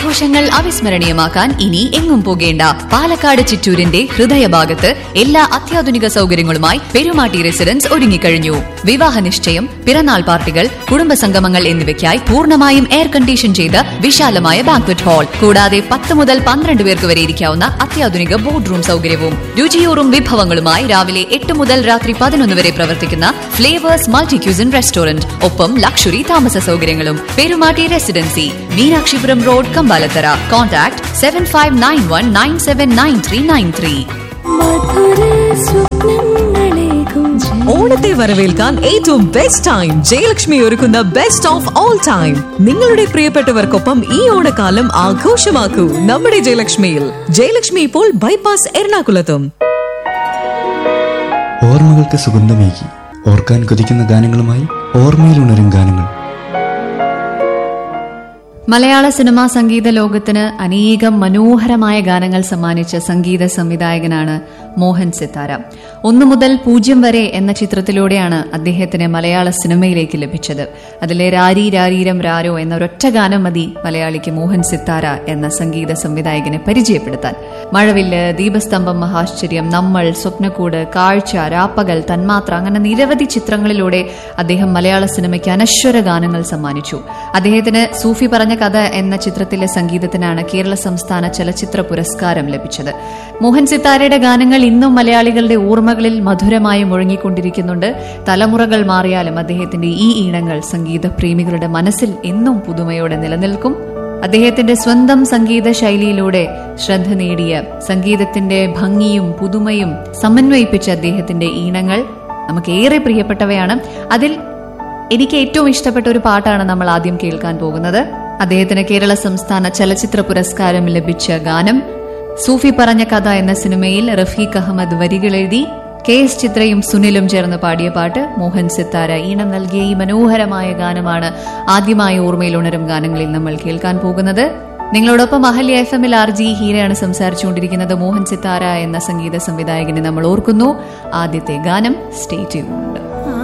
ആഘോഷങ്ങൾ അവിസ്മരണീയമാക്കാൻ ഇനി എങ്ങും പോകേണ്ട പാലക്കാട് ചിറ്റൂരിന്റെ ഹൃദയഭാഗത്ത് എല്ലാ അത്യാധുനിക സൗകര്യങ്ങളുമായി പെരുമാട്ടി റെസിഡൻസ് ഒരുങ്ങിക്കഴിഞ്ഞു വിവാഹ നിശ്ചയം പിറന്നാൾ പാർട്ടികൾ കുടുംബസംഗമങ്ങൾ എന്നിവയ്ക്കായി പൂർണ്ണമായും എയർ കണ്ടീഷൻ ചെയ്ത വിശാലമായ ബാങ്ക്വറ്റ് ഹാൾ കൂടാതെ പത്ത് മുതൽ പന്ത്രണ്ട് പേർക്ക് വരെ ഇരിക്കാവുന്ന അത്യാധുനിക ബോർഡ് റൂം സൗകര്യവും രുചിയൂറും വിഭവങ്ങളുമായി രാവിലെ എട്ട് മുതൽ രാത്രി പതിനൊന്ന് വരെ പ്രവർത്തിക്കുന്ന ഫ്ലേവേഴ്സ് മൾട്ടി ക്യൂസിൻ റെസ്റ്റോറന്റ് ഒപ്പം ലക്ഷറി താമസ സൗകര്യങ്ങളും Perumatty Residency Meenakshipuram road Kambalathara contact seven five nine one nine seven nine three nine three മധുര സ്വപ്നങ്ങളേകും ഓണത്തെ വരവേൽക്കാൻ ഏറ്റവും ബെസ്റ്റ് ടൈം ജയലക്ഷ്മി ഒരുക്കുന്ന ബെസ്റ്റ് ഓഫ് ഓൾ ടൈം നിങ്ങളുടെ പ്രിയപ്പെട്ടവർക്കൊപ്പം ഈ ഓണക്കാലം ആഘോഷമാക്കൂ നമ്മുടെ ജയലക്ഷ്മിയിൽ ജയലക്ഷ്മി ഇപ്പോൾ ബൈപ്പാസ് എറണാകുളത്തും ഓർമ്മകൾക്ക് സുഗന്ധമേകി ഓർക്കാൻ കൊതിക്കുന്ന ഗാനങ്ങളുമായി ഓർമ്മയിലുണരും ഗാനങ്ങൾ മലയാള സിനിമാ സംഗീത ലോകത്തിന് അനേകം മനോഹരമായ ഗാനങ്ങൾ സമ്മാനിച്ച സംഗീത സംവിധായകനാണ് മോഹൻ സിത്താര ഒന്നു മുതൽ പൂജ്യം വരെ എന്ന ചിത്രത്തിലൂടെയാണ് അദ്ദേഹത്തിന് മലയാള സിനിമയിലേക്ക് ലഭിച്ചത് അതിലെ രാരി രാരീരം രാരോ എന്ന ഒരൊറ്റ ഗാനം മതി മലയാളിക്ക് മോഹൻ സിത്താര എന്ന സംഗീത സംവിധായകനെ പരിചയപ്പെടുത്താൻ മഴവില്ല് ദീപസ്തംഭം മഹാശ്ചര്യം നമ്മൾ സ്വപ്നക്കൂട് കാഴ്ച രാപ്പകൽ തന്മാത്ര അങ്ങനെ നിരവധി ചിത്രങ്ങളിലൂടെ അദ്ദേഹം മലയാള സിനിമയ്ക്ക് അനശ്വര ഗാനങ്ങൾ സമ്മാനിച്ചു അദ്ദേഹത്തിന് സൂഫി പറഞ്ഞ കഥ എന്ന ചിത്രത്തിലെ സംഗീതത്തിനാണ് കേരള സംസ്ഥാന ചലച്ചിത്ര പുരസ്കാരം ലഭിച്ചത് മോഹൻ സിത്താരയുടെ ഗാനങ്ങൾ ഇന്നും മലയാളികളുടെ ഓർമ്മകളിൽ മധുരമായി മുഴങ്ങിക്കൊണ്ടിരിക്കുന്നുണ്ട് തലമുറകൾ മാറിയാലും അദ്ദേഹത്തിന്റെ ഈ ഈണങ്ങൾ സംഗീത പ്രേമികളുടെ മനസ്സിൽ എന്നും പുതുമയോടെ നിലനിൽക്കും അദ്ദേഹത്തിന്റെ സ്വന്തം സംഗീത ശൈലിയിലൂടെ ശ്രദ്ധ നേടിയ സംഗീതത്തിന്റെ ഭംഗിയും പുതുമയും സമന്വയിപ്പിച്ച അദ്ദേഹത്തിന്റെ ഈണങ്ങൾ നമുക്ക് ഏറെ പ്രിയപ്പെട്ടവയാണ് അതിൽ എനിക്ക് ഏറ്റവും ഇഷ്ടപ്പെട്ട ഒരു പാട്ടാണ് നമ്മൾ ആദ്യം കേൾക്കാൻ പോകുന്നത് അദ്ദേഹത്തിന് കേരള സംസ്ഥാന ചലച്ചിത്ര പുരസ്കാരം ലഭിച്ച ഗാനം സൂഫി പറഞ്ഞ കഥ എന്ന സിനിമയിൽ റഫീഖ് അഹമ്മദ് വരികൾ എഴുതി കെ എസ് ചിത്രയും സുനിലും ചേർന്ന് പാടിയ പാട്ട് മോഹൻ സിത്താര ഈണം നൽകിയ ഈ മനോഹരമായ ഗാനമാണ് ആദ്യമായി ഓർമ്മയിൽ ഉണരും ഗാനങ്ങളിൽ നമ്മൾ കേൾക്കാൻ പോകുന്നത് നിങ്ങളോടൊപ്പം അഹല്യ എഫ് എമ്മിൽ ആർ ജി ഹീരയാണ് സംസാരിച്ചുകൊണ്ടിരിക്കുന്നത് മോഹൻ സിത്താര എന്ന സംഗീത സംവിധായകനെ നമ്മൾ ഓർക്കുന്നു ആദ്യത്തെ ഗാനം സ്റ്റേ ട്യൂൺഡ്